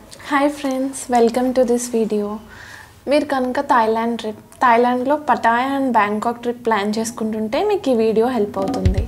hi friends welcome to this video మీరు కనుక Thailand trip థాయిలాండ్లో Pattaya and Bangkok trip plan చేసుకుంటుంటే మీకు ఈ వీడియో హెల్ప్ అవుతుంది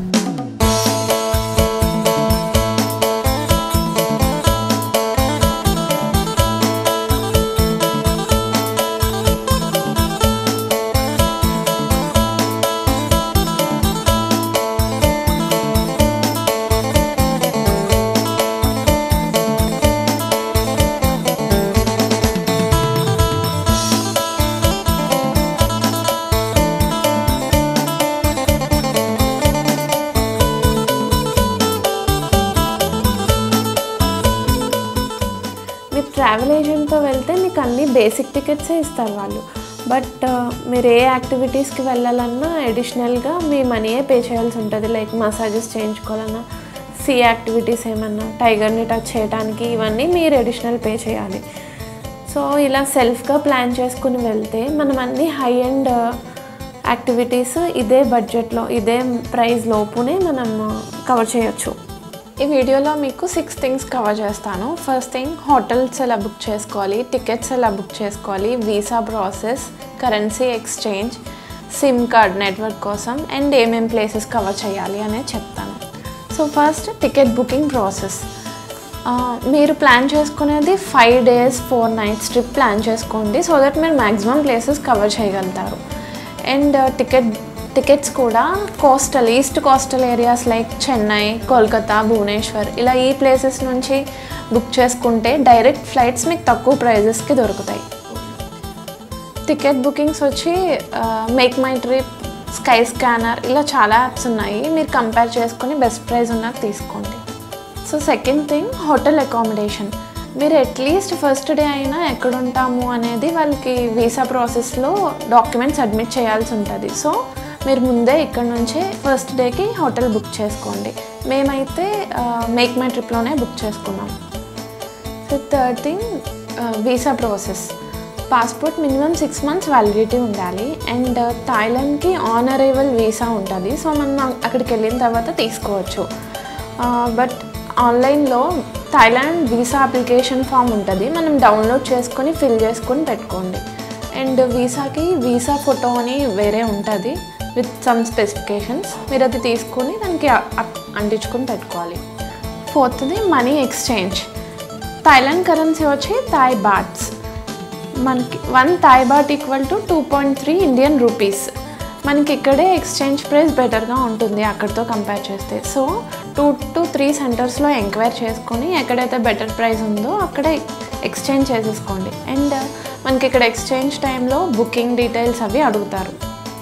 మీరు ట్రావెల్ ఏజెంట్తో వెళ్తే మీకు అన్ని బేసిక్ టికెట్సే ఇస్తారు వాళ్ళు బట్ మీరు ఏ యాక్టివిటీస్కి వెళ్ళాలన్నా అడిషనల్గా మీ మనీయే పే చేయాల్సి ఉంటుంది లైక్ మసాజెస్ చేయించుకోవాలన్నా సీ యాక్టివిటీస్ ఏమన్నా టైగర్ని టచ్ చేయడానికి ఇవన్నీ మీరు అడిషనల్ పే చేయాలి సో ఇలా సెల్ఫ్గా ప్లాన్ చేసుకుని వెళ్తే మనం అన్ని హై అండ్ యాక్టివిటీస్ ఇదే బడ్జెట్లో ఇదే ప్రైస్ లోపునే మనం కవర్ చేయొచ్చు ఈ వీడియోలో మీకు సిక్స్ థింగ్స్ కవర్ చేస్తాను ఫస్ట్ థింగ్ హోటల్స్ ఎలా బుక్ చేసుకోవాలి టికెట్స్ ఎలా బుక్ చేసుకోవాలి visa process currency exchange SIM card network కోసం అండ్ ఏమేం ప్లేసెస్ కవర్ చేయాలి అనేది చెప్తాను so first ticket booking process మీరు ప్లాన్ చేసుకునేది five days four nights trip plan చేసుకోండి సో దట్ మీరు మ్యాక్సిమం ప్లేసెస్ కవర్ చేయగలుగుతారు అండ్ టికెట్ టికెట్స్ కూడా coastal east coastal areas like Chennai Kolkata Bhubaneswar ఇలా ఈ ప్లేసెస్ నుంచి బుక్ చేసుకుంటే డైరెక్ట్ ఫ్లైట్స్ మీకు తక్కువ ప్రైజెస్కి దొరుకుతాయి టికెట్ బుకింగ్స్ వచ్చి MakeMyTrip Skyscanner ఇలా చాలా యాప్స్ ఉన్నాయి మీరు కంపేర్ చేసుకొని బెస్ట్ ప్రైస్ ఉన్నది తీసుకోండి so second thing hotel accommodation మీరు అట్లీస్ట్ ఫస్ట్ డే అయినా ఎక్కడ ఉంటాము అనేది వాళ్ళకి వీసా ప్రాసెస్లో డాక్యుమెంట్ సబ్మిట్ చేయాల్సి ఉంటుంది సో మీరు ముందే ఇక్కడ నుంచే ఫస్ట్ డేకి హోటల్ బుక్ చేసుకోండి మేమైతే మేక్ మై ట్రిప్లోనే బుక్ చేసుకున్నాం so third thing visa process passport minimum six months validity ఉండాలి అండ్ థాయిలాండ్కి ఆన్ అరైవల్ వీసా ఉంటుంది సో మనం అక్కడికి వెళ్ళిన తర్వాత తీసుకోవచ్చు బట్ ఆన్లైన్లో థాయిలాండ్ వీసా అప్లికేషన్ ఫామ్ ఉంటుంది మనం డౌన్లోడ్ చేసుకొని ఫిల్ చేసుకొని పెట్టుకోండి అండ్ వీసాకి వీసా ఫోటో అని వేరే ఉంటుంది విత్ సమ్ స్పెసిఫికేషన్స్ మీరు అది తీసుకొని దానికి అంటించుకొని పెట్టుకోవాలి ఫోర్త్ది మనీ ఎక్స్చేంజ్ థాయిలాండ్ కరెన్సీ వచ్చి థాయ్ బాట్స్ మనకి one Thai baht equal to two point three Indian rupees మనకి ఇక్కడే ఎక్స్చేంజ్ ప్రైస్ బెటర్గా ఉంటుంది అక్కడితో కంపేర్ చేస్తే సో టూ టు త్రీ సెంటర్స్లో ఎంక్వైర్ చేసుకొని ఎక్కడైతే బెటర్ ప్రైస్ ఉందో అక్కడే ఎక్స్చేంజ్ చేసేసుకోండి అండ్ మనకి ఇక్కడ ఎక్స్చేంజ్ టైంలో బుకింగ్ డీటెయిల్స్ అవి అడుగుతారు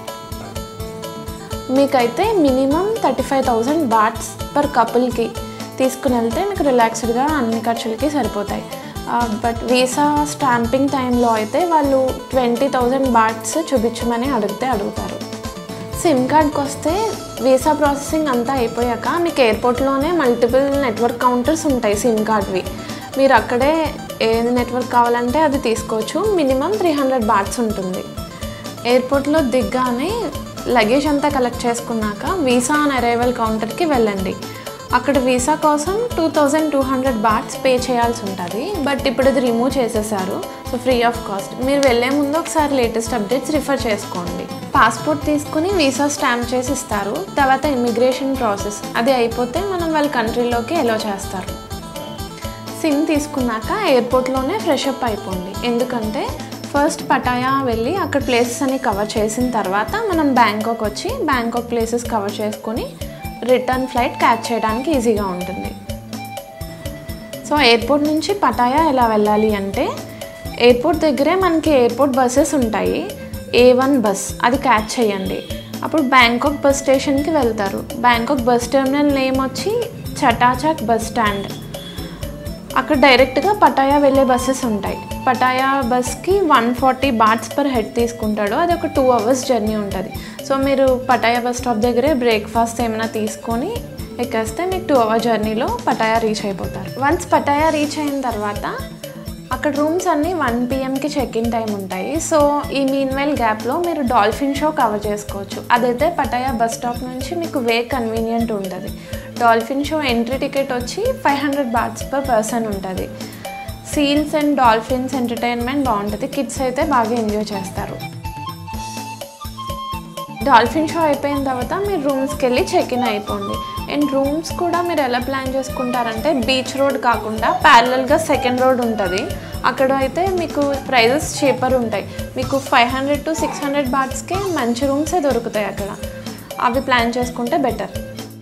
మీకైతే minimum thirty five thousand bahts per కపుల్కి తీసుకుని వెళ్తే మీకు రిలాక్స్డ్గా అన్ని ఖర్చులకి సరిపోతాయి బట్ వీసా స్టాంపింగ్ టైంలో అయితే వాళ్ళు ట్వంటీ థౌజండ్ బాట్స్ చూపించమని అడిగితే అడుగుతారు సిమ్ కార్డ్కి వస్తే వీసా ప్రాసెసింగ్ అంతా అయిపోయాక మీకు ఎయిర్పోర్ట్లోనే మల్టిపుల్ నెట్వర్క్ కౌంటర్స్ ఉంటాయి సిమ్ కార్డ్వి మీరు అక్కడే ఏది నెట్వర్క్ కావాలంటే అది తీసుకోవచ్చు మినిమం త్రీ హండ్రెడ్ బాట్స్ ఉంటుంది ఎయిర్పోర్ట్లో దిగ్గానే లగేజ్ అంతా కలెక్ట్ చేసుకున్నాక వీసా ఆన్ అరైవల్ కౌంటర్కి వెళ్ళండి అక్కడ వీసా కోసం two thousand two hundred bahts pay చేయాల్సి ఉంటుంది బట్ ఇప్పుడు ఇది రిమూవ్ చేసేసారు సో ఫ్రీ ఆఫ్ కాస్ట్ మీరు వెళ్ళే ముందు ఒకసారి లేటెస్ట్ అప్డేట్స్ రిఫర్ చేసుకోండి పాస్పోర్ట్ తీసుకుని వీసా స్టాంప్ చేసి ఇస్తారు తర్వాత ఇమిగ్రేషన్ ప్రాసెస్ అది అయిపోతే మనం వాళ్ళ కంట్రీలోకి ఎలో చేస్తారు సిమ్ తీసుకున్నాక ఎయిర్పోర్ట్లోనే ఫ్రెష్ అప్ అయిపోండి ఎందుకంటే ఫస్ట్ పటాయా వెళ్ళి అక్కడ ప్లేసెస్ అన్ని కవర్ చేసిన తర్వాత మనం బ్యాంకాక్ వచ్చి బ్యాంకాక్ ప్లేసెస్ కవర్ చేసుకొని రిటర్న్ ఫ్లైట్ క్యాచ్ చేయడానికి ఈజీగా ఉంటుంది సో ఎయిర్పోర్ట్ నుంచి పటాయా ఎలా వెళ్ళాలి అంటే ఎయిర్పోర్ట్ దగ్గరే మనకి ఎయిర్పోర్ట్ బస్సెస్ ఉంటాయి ఏ వన్ బస్ అది క్యాచ్ చేయండి అప్పుడు బ్యాంకాక్ బస్ స్టేషన్కి వెళ్తారు బ్యాంకాక్ బస్ టెర్మినల్ నేమ్ వచ్చి చటాచాక్ బస్ స్టాండ్ అక్కడ డైరెక్ట్గా పటాయా వెళ్ళే బస్సెస్ ఉంటాయి పటాయా బస్కి one forty bahts per head తీసుకుంటాడు అది ఒక టూ అవర్స్ జర్నీ ఉంటుంది సో మీరు పటాయా బస్ స్టాప్ దగ్గరే బ్రేక్ఫాస్ట్ ఏమైనా తీసుకొని ఎక్కేస్తే మీకు టూ అవర్ జర్నీలో పటాయా రీచ్ అయిపోతారు వన్స్ పటాయా రీచ్ అయిన తర్వాత అక్కడ రూమ్స్ అన్నీ వన్ పిఎంకి చెక్ ఇన్ టైం ఉంటాయి సో ఈ మీన్ వైల్ గ్యాప్లో మీరు డాల్ఫిన్ షో కవర్ చేసుకోవచ్చు అదైతే పటాయా బస్ స్టాప్ నుంచి మీకు వే కన్వీనియంట్ ఉంటుంది డాల్ఫిన్ షో ఎంట్రీ టికెట్ వచ్చి five hundred bahts per person ఉంటుంది సీల్స్ అండ్ డాల్ఫిన్స్ ఎంటర్టైన్మెంట్ బాగుంటుంది కిడ్స్ అయితే బాగా ఎంజాయ్ చేస్తారు డాల్ఫిన్ షో అయిపోయిన తర్వాత మీరు రూమ్స్కి వెళ్ళి చెక్ ఇన్ అయిపోండి అండ్ రూమ్స్ కూడా మీరు ఎలా ప్లాన్ చేసుకుంటారంటే బీచ్ రోడ్ కాకుండా ప్యారలల్గా సెకండ్ రోడ్ ఉంటుంది అక్కడ అయితే మీకు ప్రైజెస్ చీపర్ ఉంటాయి మీకు five hundred to six hundred బాట్స్కి మంచి రూమ్సే దొరుకుతాయి అక్కడ అవి ప్లాన్ చేసుకుంటే బెటర్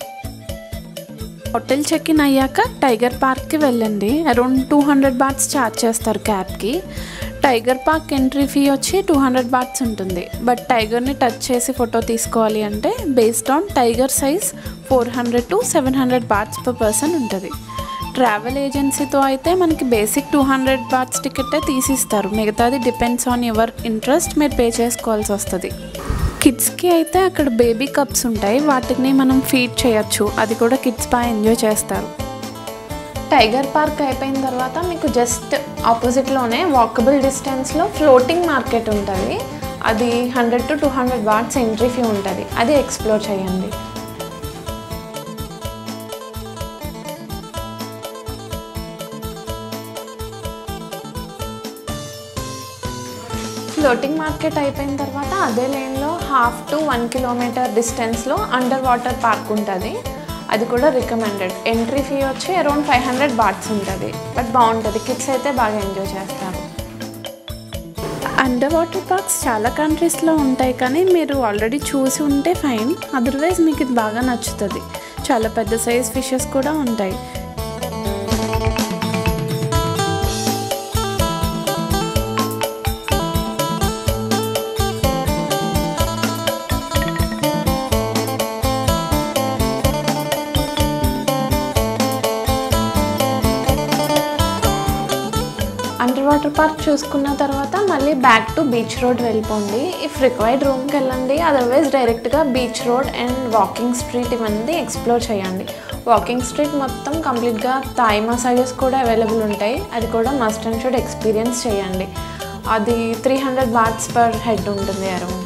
హోటల్ చెక్ ఇన్ అయ్యాక టైగర్ పార్క్కి వెళ్ళండి around two hundred bahts charge చేస్తారు క్యాబ్కి టైగర్ పార్క్ ఎంట్రీ ఫీ వచ్చి టూ హండ్రెడ్ బాట్స్ ఉంటుంది బట్ టైగర్ని టచ్ చేసి ఫోటో తీసుకోవాలి అంటే based on tiger size four hundred to seven hundred bahts per person ఉంటుంది ట్రావెల్ ఏజెన్సీతో అయితే మనకి బేసిక్ టూ హండ్రెడ్ బాట్స్ టికెటే తీసిస్తారు మిగతాది డిపెండ్స్ ఆన్ యువర్ ఇంట్రెస్ట్ మీరు పే చేసుకోవాల్సి వస్తుంది కిడ్స్కి అయితే అక్కడ బేబీ కప్స్ ఉంటాయి వాటిని మనం ఫీడ్ చేయొచ్చు అది కూడా కిడ్స్ బాగా ఎంజాయ్ చేస్తారు టైగర్ పార్క్ అయిపోయిన తర్వాత మీకు జస్ట్ ఆపోజిట్లోనే వాకబుల్ డిస్టెన్స్లో ఫ్లోటింగ్ మార్కెట్ ఉంటుంది అది hundred to two hundred bahts entry fee ఉంటుంది అది ఎక్స్ప్లోర్ చేయండి ఫ్లోటింగ్ మార్కెట్ అయిపోయిన తర్వాత అదే లేన్లో హాఫ్ టు వన్ కిలోమీటర్ డిస్టెన్స్లో అండర్ వాటర్ పార్క్ ఉంటుంది అది కూడా రికమెండెడ్ ఎంట్రీ ఫీ వచ్చి అరౌండ్ ఫైవ్ హండ్రెడ్ బాట్స్ ఉంటుంది బట్ బాగుంటుంది కిడ్స్ అయితే బాగా ఎంజాయ్ చేస్తారు అండర్ వాటర్ పార్క్స్ చాలా కంట్రీస్లో ఉంటాయి కానీ మీరు ఆల్రెడీ చూసి ఉంటే ఫైన్ అదర్వైజ్ మీకు ఇది బాగా నచ్చుతుంది చాలా పెద్ద సైజ్ ఫిషెస్ కూడా ఉంటాయి అండర్ వాటర్ పార్క్ చూసుకున్న తర్వాత మళ్ళీ బ్యాక్ టు బీచ్ రోడ్ వెళ్ళిపోండి ఇఫ్ రిక్వైర్డ్ రూమ్కి వెళ్ళండి అదర్వైజ్ డైరెక్ట్గా beach road and walking street ఇవన్నీ ఎక్స్ప్లోర్ చేయండి వాకింగ్ స్ట్రీట్ మొత్తం కంప్లీట్గా థాయ్ మసాజెస్ కూడా అవైలబుల్ ఉంటాయి అది కూడా మస్ట్ అండ్ షుడ్ ఎక్స్పీరియన్స్ చేయండి అది three hundred bahts per head ఉంటుంది అరౌండ్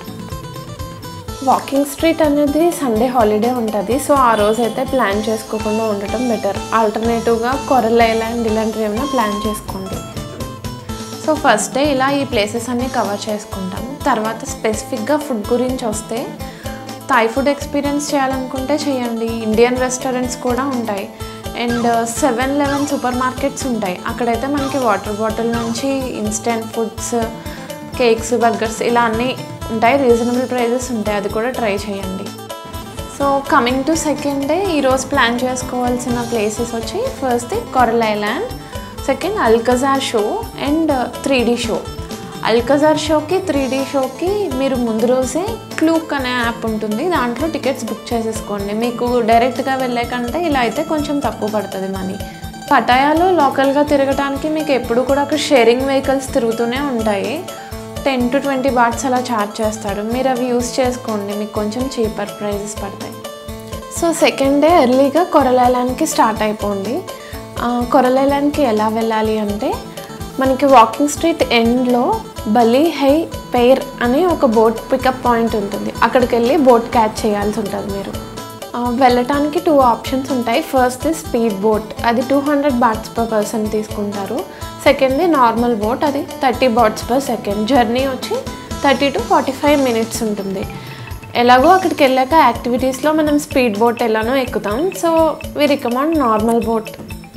వాకింగ్ స్ట్రీట్ అనేది సండే హాలిడే ఉంటుంది సో ఆ రోజు అయితే ప్లాన్ చేసుకోకుండా ఉండటం బెటర్ ఆల్టర్నేటివ్గా కొరల్ ఐలాండ్ ఇలాంటివి ఏమైనా ప్లాన్ చేసుకోండి సో ఫస్ట్ డే ఇలా ఈ ప్లేసెస్ అన్నీ కవర్ చేసుకుంటాము తర్వాత స్పెసిఫిక్గా ఫుడ్ గురించి వస్తే థాయ్ ఫుడ్ ఎక్స్పీరియన్స్ చేయాలనుకుంటే చేయండి ఇండియన్ రెస్టారెంట్స్ కూడా ఉంటాయి and seven eleven supermarkets ఉంటాయి అక్కడైతే మనకి వాటర్ బాటిల్ నుంచి ఇన్స్టెంట్ ఫుడ్స్ కేక్స్ బర్గర్స్ ఇలా అన్నీ ఉంటాయి రీజనబుల్ ప్రైజెస్ ఉంటాయి అది కూడా ట్రై చేయండి so coming to second day ఈరోజు ప్లాన్ చేసుకోవాల్సిన ప్లేసెస్ వచ్చి first coral island second Alcazar show and three D show Alcazar షోకి త్రీ డీ షోకి మీరు ముందు రోజే క్లూక్ అనే యాప్ ఉంటుంది దాంట్లో టికెట్స్ బుక్ చేసేసుకోండి మీకు డైరెక్ట్గా వెళ్ళే కంటే ఇలా అయితే కొంచెం తక్కువ పడుతుంది మనీ పటాయాలో లోకల్గా తిరగడానికి మీకు ఎప్పుడు కూడా అక్కడ షేరింగ్ వెహికల్స్ తిరుగుతూనే ఉంటాయి టెన్ టు ట్వంటీ బాట్స్ అలా ఛార్జ్ చేస్తాడు మీరు అవి యూస్ చేసుకోండి మీకు కొంచెం చీపర్ ప్రైజెస్ పడతాయి సో సెకండ్ డే ఎర్లీగా కొరల్ ఐలాండ్కి స్టార్ట్ అయిపోండి ఆ, కొరల్ ఐలాండ్కి ఎలా వెళ్ళాలి అంటే మనకి వాకింగ్ స్ట్రీట్ ఎండ్లో బలి హై పెయిర్ అనే ఒక బోట్ పికప్ పాయింట్ ఉంటుంది అక్కడికి వెళ్ళి బోట్ క్యాచ్ చేయాల్సి ఉంటుంది మీరు ఆ, వెళ్ళటానికి టూ ఆప్షన్స్ ఉంటాయి ఫస్ట్ స్పీడ్ బోట్ అది two hundred bahts per person తీసుకుంటారు సెకండ్ది నార్మల్ బోట్ అది thirty bahts per second journey వచ్చి thirty to forty five minutes ఉంటుంది ఎలాగో అక్కడికి వెళ్ళాక యాక్టివిటీస్లో మనం స్పీడ్ బోట్ ఎలానో ఎక్కుతాం so we recommend normal boat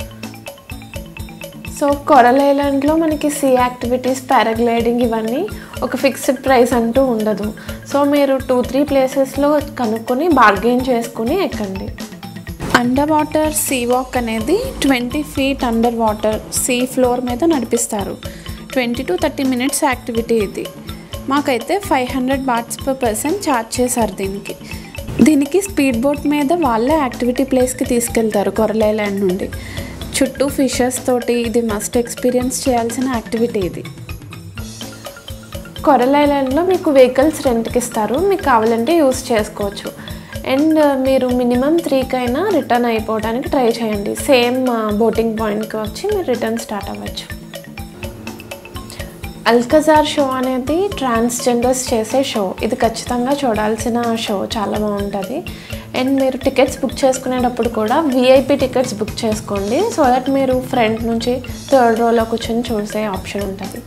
so coral ఐలాండ్లో మనకి సీ యాక్టివిటీస్ పారాగ్లైడింగ్ ఇవన్నీ ఒక ఫిక్స్డ్ ప్రైస్ అంటూ ఉండదు సో మీరు టూ త్రీ ప్లేసెస్లో కనుక్కొని బార్గెయిన్ చేసుకుని ఎక్కండి అండర్ వాటర్ సీ వాక్ అనేది twenty feet underwater sea floor మీద నడిపిస్తారు twenty to thirty minutes activity ఇది మాకైతే five hundred bahts per person charge చేశారు దీనికి దీనికి స్పీడ్ బోట్ మీద వాళ్ళే యాక్టివిటీ ప్లేస్కి తీసుకెళ్తారు కొరల్ ఐలాండ్ నుండి చుట్టూ ఫిషెస్ తోటి ఇది మస్ట్ ఎక్స్పీరియన్స్ చేయాల్సిన యాక్టివిటీ ఇది కొరల్ ఐలాండ్లో మీకు వెహికల్స్ రెంట్కి ఇస్తారు మీకు కావాలంటే యూస్ చేసుకోవచ్చు అండ్ మీరు మినిమం త్రీకైనా రిటర్న్ అయిపోవడానికి ట్రై చేయండి సేమ్ బోటింగ్ పాయింట్కి వచ్చి మీరు రిటర్న్ స్టార్ట్ అవ్వచ్చు అల్కజార్ షో అనేది ట్రాన్స్జెండర్స్ చేసే షో ఇది ఖచ్చితంగా చూడాల్సిన షో చాలా బాగుంటుంది అండ్ మీరు టికెట్స్ బుక్ చేసుకునేటప్పుడు కూడా విఐపి టికెట్స్ బుక్ చేసుకోండి సో దట్ మీరు ఫ్రంట్ నుంచి థర్డ్ రోలో కూర్చొని చూసే ఆప్షన్ ఉంటుంది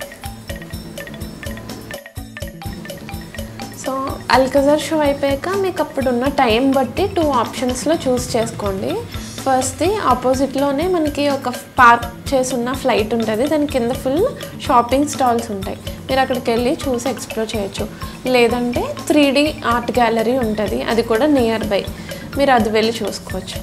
సో అల్కజర్ షో అయిపోయాక మీకు అప్పుడున్న టైం బట్టి టూ ఆప్షన్స్లో చూస్ చేసుకోండి ఫస్ట్ది ఆపోజిట్లోనే మనకి ఒక పార్క్ చేసి ఉన్న ఫ్లైట్ ఉంటుంది దాని కింద ఫుల్ షాపింగ్ స్టాల్స్ ఉంటాయి మీరు అక్కడికి వెళ్ళి చూసి ఎక్స్ప్లోర్ చేయొచ్చు లేదంటే త్రీ డి ఆర్ట్ గ్యాలరీ ఉంటుంది అది కూడా నియర్ బై మీరు అది వెళ్ళి చూసుకోవచ్చు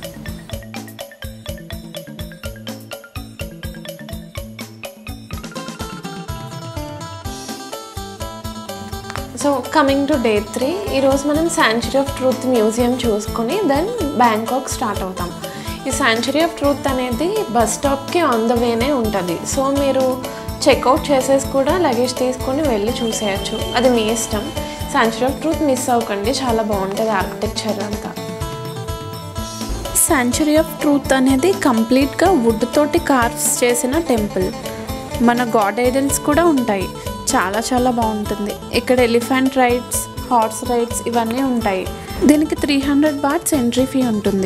so coming to day three ఈరోజు మనం శాంచురీ ఆఫ్ ట్రూత్ మ్యూజియం చూసుకొని దెన్ బ్యాంకాక్ స్టార్ట్ అవుతాం ఈ శాంచురీ ఆఫ్ ట్రూత్ అనేది బస్ స్టాప్కి ఆన్ ద వేనే ఉంటుంది సో మీరు చెక్అవుట్ చేసేసి కూడా లగేజ్ తీసుకొని వెళ్ళి చూసేయచ్చు అది మీ ఇష్టం శాంచురీ ఆఫ్ ట్రూత్ మిస్ అవ్వకండి చాలా బాగుంటుంది ఆర్కిటెక్చర్ అంతా శాంచురీ ఆఫ్ ట్రూత్ అనేది కంప్లీట్గా వుడ్ తోటి కార్వ్స్ చేసిన టెంపుల్ మన గాడ్ ఐడల్స్ కూడా ఉంటాయి చాలా చాలా బాగుంటుంది ఇక్కడ ఎలిఫెంట్ రైడ్స్ హార్స్ రైడ్స్ ఇవన్నీ ఉంటాయి దీనికి three hundred bahts entry fee ఉంటుంది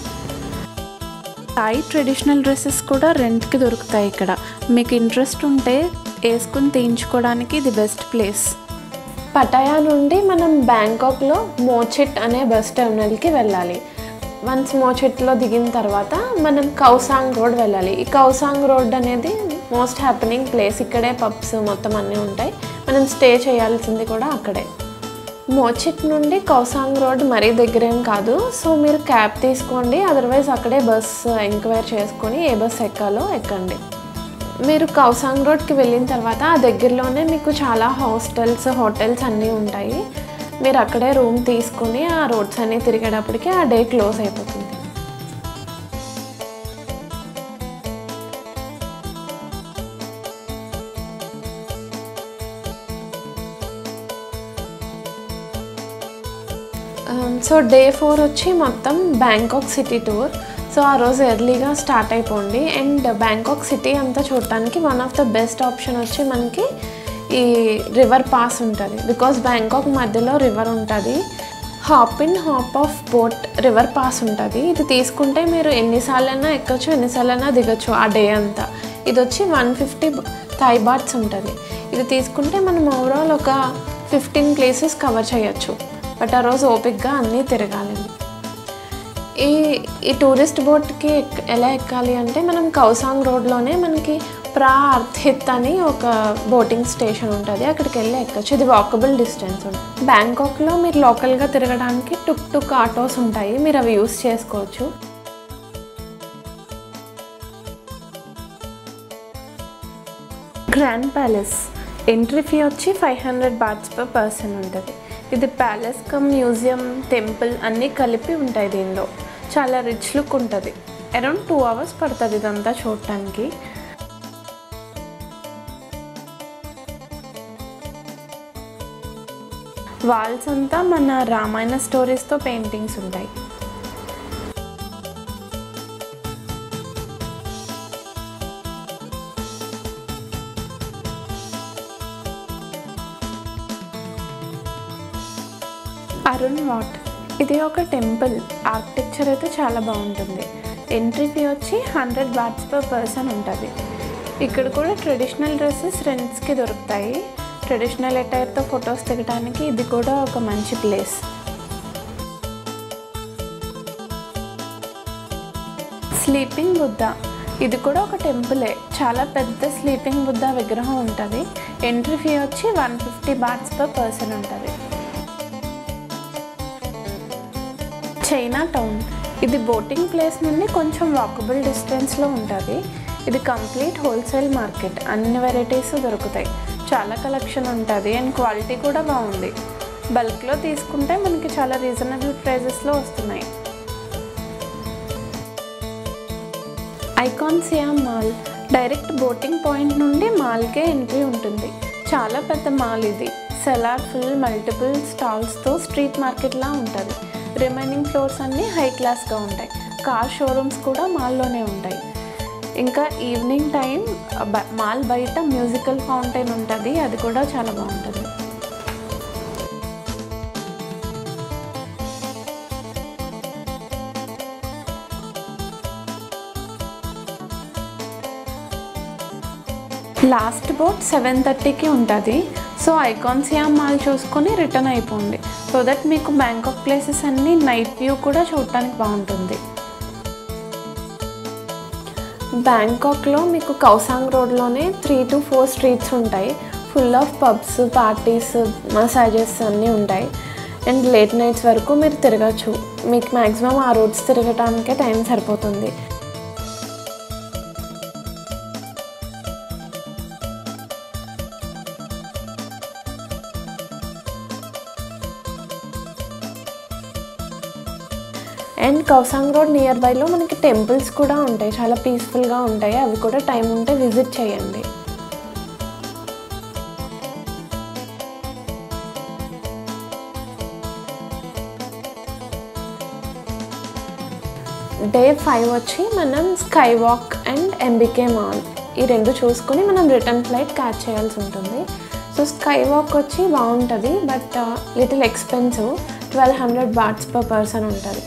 థాయ్ ట్రెడిషనల్ డ్రెస్సెస్ కూడా రెంట్కి దొరుకుతాయి ఇక్కడ మీకు ఇంట్రెస్ట్ ఉంటే వేసుకుని తీయించుకోవడానికి ఇది బెస్ట్ ప్లేస్ పటాయా నుండి మనం బ్యాంకాక్లో మోచిట్ అనే బస్ టెర్మినల్కి వెళ్ళాలి వన్స్ మోచిట్లో దిగిన తర్వాత మనం కౌసాంగ్ రోడ్ వెళ్ళాలి ఈ కౌసాంగ్ రోడ్ అనేది మోస్ట్ హ్యాపెనింగ్ ప్లేస్ ఇక్కడే పబ్స్ మొత్తం అన్నీ ఉంటాయి మనం స్టే చేయాల్సింది కూడా అక్కడే మోచిట్ నుండి కౌసాంగ్ రోడ్ మరీ దగ్గరేం కాదు సో మీరు క్యాబ్ తీసుకోండి అదర్వైజ్ అక్కడే బస్ ఎంక్వైర్ చేసుకొని ఏ బస్ ఎక్కాలో ఎక్కండి మీరు కౌసాంగ్ రోడ్కి వెళ్ళిన తర్వాత ఆ దగ్గరలోనే మీకు చాలా హాస్టల్స్ హోటల్స్ అన్నీ ఉంటాయి మీరు అక్కడే రూమ్ తీసుకుని ఆ రోడ్స్ అన్నీ తిరిగేటప్పటికి ఆ డే క్లోజ్ అయిపోతుంది సో డే ఫోర్ వచ్చి మొత్తం బ్యాంకాక్ సిటీ టూర్ సో ఆ రోజు ఎర్లీగా స్టార్ట్ అయిపోండి అండ్ బ్యాంకాక్ సిటీ అంతా చూడటానికి one of the best option వచ్చి మనకి ఈ రివర్ పాస్ ఉంటుంది బికాస్ బ్యాంకాక్ మధ్యలో రివర్ ఉంటుంది hop in hop off boat river pass ఉంటుంది ఇది తీసుకుంటే మీరు ఎన్నిసార్లైనా ఎక్కొచ్చు ఎన్నిసార్లైనా దిగొచ్చు ఆ డే అంతా ఇది వచ్చి వన్ ఫిఫ్టీ థాయ్ బాట్స్ ఉంటుంది ఇది తీసుకుంటే మనం ఓవరాల్ ఒక ఫిఫ్టీన్ ప్లేసెస్ కవర్ చేయొచ్చు బట్ ఆ రోజు ఓపిక్గా అన్నీ తిరగాలి ఈ ఈ టూరిస్ట్ బోట్కి ఎక్- ఎలా ఎక్కాలి అంటే మనం కౌసాంగ్ రోడ్లోనే మనకి ప్రా అర్థిత్ అని ఒక బోటింగ్ స్టేషన్ ఉంటుంది అక్కడికి వెళ్ళి ఎక్కచ్చు ఇది వాకబుల్ డిస్టెన్స్ ఉంటుంది బ్యాంకాక్లో మీరు లోకల్గా తిరగడానికి టుక్ టుక్ ఆటోస్ ఉంటాయి మీరు అవి యూస్ చేసుకోవచ్చు గ్రాండ్ ప్యాలెస్ ఎంట్రీ ఫీ వచ్చి five hundred bahts per person ఉంటుంది ఇది ప్యాలెస్ కమ్ మ్యూజియం టెంపుల్ అన్నీ కలిపి ఉంటాయి దీనిలో చాలా రిచ్ లుక్ ఉంటుంది అరౌండ్ టూ అవర్స్ పడుతుంది ఇదంతా చూడటానికి వాల్స్ అంతా మన రామాయణ స్టోరీస్తో పెయింటింగ్స్ ఉంటాయి అరుణ్ వాట్ ఇది ఒక టెంపుల్ ఆర్కిటెక్చర్ అయితే చాలా బాగుంటుంది ఎంట్రీ ఫీ వచ్చి హండ్రెడ్ బాట్స్ పర్ పర్సన్ ఉంటుంది ఇక్కడ కూడా ట్రెడిషనల్ డ్రెస్సెస్ రెంట్స్కి దొరుకుతాయి ట్రెడిషనల్ అటైర్తో ఫొటోస్ దిగడానికి ఇది కూడా ఒక మంచి ప్లేస్ స్లీపింగ్ బుద్ధ ఇది కూడా ఒక టెంపులే చాలా పెద్ద స్లీపింగ్ బుద్ధ విగ్రహం ఉంటుంది ఎంట్రీ ఫీ వచ్చి one fifty bahts per person ఉంటుంది చైనా టౌన్ ఇది బోటింగ్ ప్లేస్ నుండి కొంచెం వాకబుల్ డిస్టెన్స్లో ఉంటుంది ఇది కంప్లీట్ హోల్సేల్ మార్కెట్ అన్ని వెరైటీస్ దొరుకుతాయి చాలా కలెక్షన్ ఉంటుంది అండ్ క్వాలిటీ కూడా బాగుంది బల్క్లో తీసుకుంటే మనకి చాలా రీజనబుల్ ప్రైజెస్లో వస్తున్నాయి Icon Siam mall direct boating point నుండి మాల్కే ఎంట్రీ ఉంటుంది చాలా పెద్ద మాల్ ఇది సెలార్ ఫుల్ మల్టిపుల్ స్టాల్స్తో స్ట్రీట్ మార్కెట్లా ఉంటుంది రిమైనింగ్ ఫ్లోర్స్ అన్నీ హై క్లాస్గా ఉంటాయి కార్ షోరూమ్స్ కూడా మాల్లోనే ఉంటాయి ఇంకా ఈవినింగ్ టైం బ- మాల్ బయట మ్యూజికల్ ఫౌంటైన్ ఉంటుంది అది కూడా చాలా బాగుంటుంది లాస్ట్ బోట్ సెవెన్ థర్టీకి ఉంటుంది సో ఐకాన్ సియామ్ మాల్ చూసుకొని రిటర్న్ అయిపోండి సో దట్ మీకు బ్యాంకాక్ ప్లేసెస్ అన్నీ నైట్ వ్యూ కూడా చూడటానికి బాగుంటుంది బ్యాంకాక్లో మీకు కౌసాంగ్ రోడ్లోనే త్రీ టు ఫోర్ స్ట్రీట్స్ ఉంటాయి full of pubs parties massages అన్నీ ఉంటాయి అండ్ లేట్ నైట్స్ వరకు మీరు తిరగచ్చు మీకు మ్యాక్సిమం ఆ రోడ్స్ తిరగటానికే టైం సరిపోతుంది అండ్ కౌసాంగ్ రోడ్ నియర్ బైలో మనకి టెంపుల్స్ కూడా ఉంటాయి చాలా పీస్ఫుల్గా ఉంటాయి అవి కూడా టైం ఉంటే విజిట్ చేయండి డే ఫైవ్ వచ్చి మనం skywalk and MBK mall ఈ రెండు చూసుకొని మనం రిటర్న్ ఫ్లైట్ క్యాచ్ చేయాల్సి ఉంటుంది సో స్కై వాక్ వచ్చి బాగుంటుంది but little expensive twelve hundred bahts per person ఉంటుంది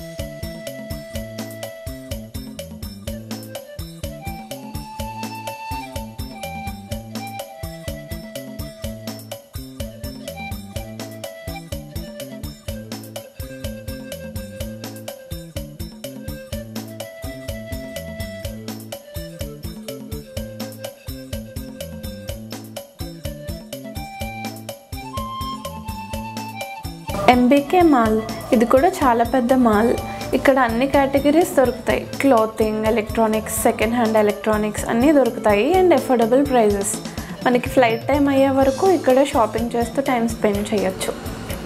ఎంబీకే మాల్ ఇది కూడా చాలా పెద్ద మాల్ ఇక్కడ అన్ని కేటగిరీస్ దొరుకుతాయి clothing electronics second hand electronics అన్నీ దొరుకుతాయి అండ్ అఫోర్డబుల్ ప్రైజెస్ మనకి ఫ్లైట్ టైం అయ్యే వరకు ఇక్కడే షాపింగ్ చేస్తూ టైం స్పెండ్ చేయొచ్చు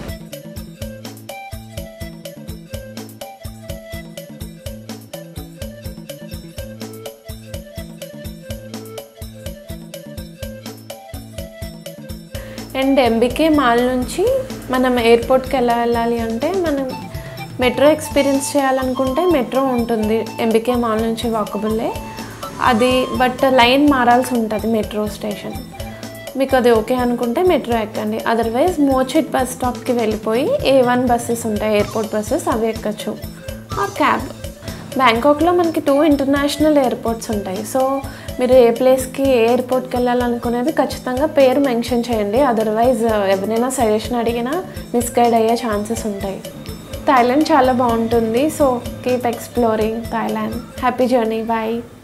అండ్ ఎంబీకే మాల్ నుంచి మనం ఎయిర్పోర్ట్కి ఎలా వెళ్ళాలి అంటే మనం మెట్రో ఎక్స్పీరియన్స్ చేయాలనుకుంటే మెట్రో ఉంటుంది ఎంబీకే మాల్ నుంచి వాకబుల్లే అది బట్ లైన్ మారాల్సి ఉంటుంది మెట్రో స్టేషన్ మీకు అది ఓకే అనుకుంటే మెట్రో ఎక్కండి అదర్వైజ్ మోచిట్ బస్ స్టాప్కి వెళ్ళిపోయి ఏ వన్ బస్సెస్ ఉంటాయి ఎయిర్పోర్ట్ బస్సెస్ అవి ఎక్కచ్చు ఆ క్యాబ్ బ్యాంకాక్లో మనకి టూ ఇంటర్నేషనల్ ఎయిర్పోర్ట్స్ ఉంటాయి సో మీరు ఏ ప్లేస్కి ఏ ఎయిర్పోర్ట్కి వెళ్ళాలనుకునేది ఖచ్చితంగా పేరు మెన్షన్ చేయండి అదర్వైజ్ ఎవరైనా సజెషన్ అడిగినా మిస్గైడ్ అయ్యే ఛాన్సెస్ ఉంటాయి థాయిలాండ్ చాలా బాగుంటుంది so keep exploring Thailand happy journey bye